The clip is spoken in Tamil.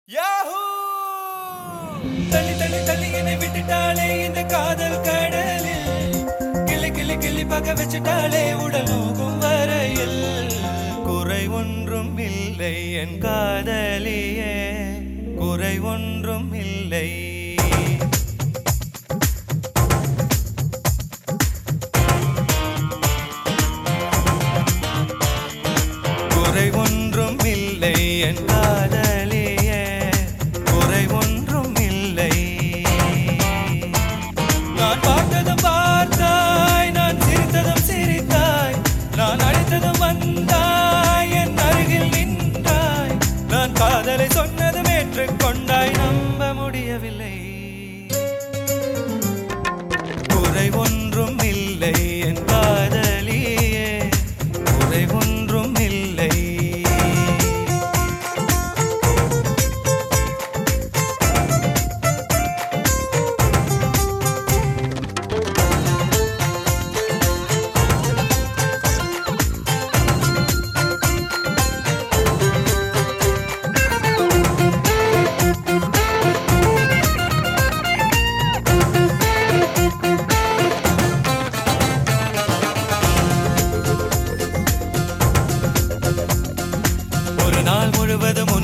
யாஹூ தள்ளி தள்ளி தள்ளி என்னை விட்டுட்டாளே இந்த காதல் கடலில் கிளி கிளி கிளி பக்க வச்சுட்டாளே உடல் நோகும் வரையில் குறை ஒன்றும் இல்லை என் காதலியே குறை ஒன்றும் இல்லை குறை ஒன்றும் இல்லை என் காதலியே குறை ஒன்றும் இல்லை நான் பார்த்ததும் பார்த்தாய் நான் சிரித்ததும் சிரித்தாய் நான் அழைத்ததும் வந்தாய் என் அருகில் நின்றாய் நான் காதலை சொன்னதும் ஏற்றுக்கொண்டாய் நம்ப முடியவில்லை குறை ஒன்றும் இல்லை என் காதலியே குறை ஒன்றும் இல்லை ஒரு நாள் முழுவதும்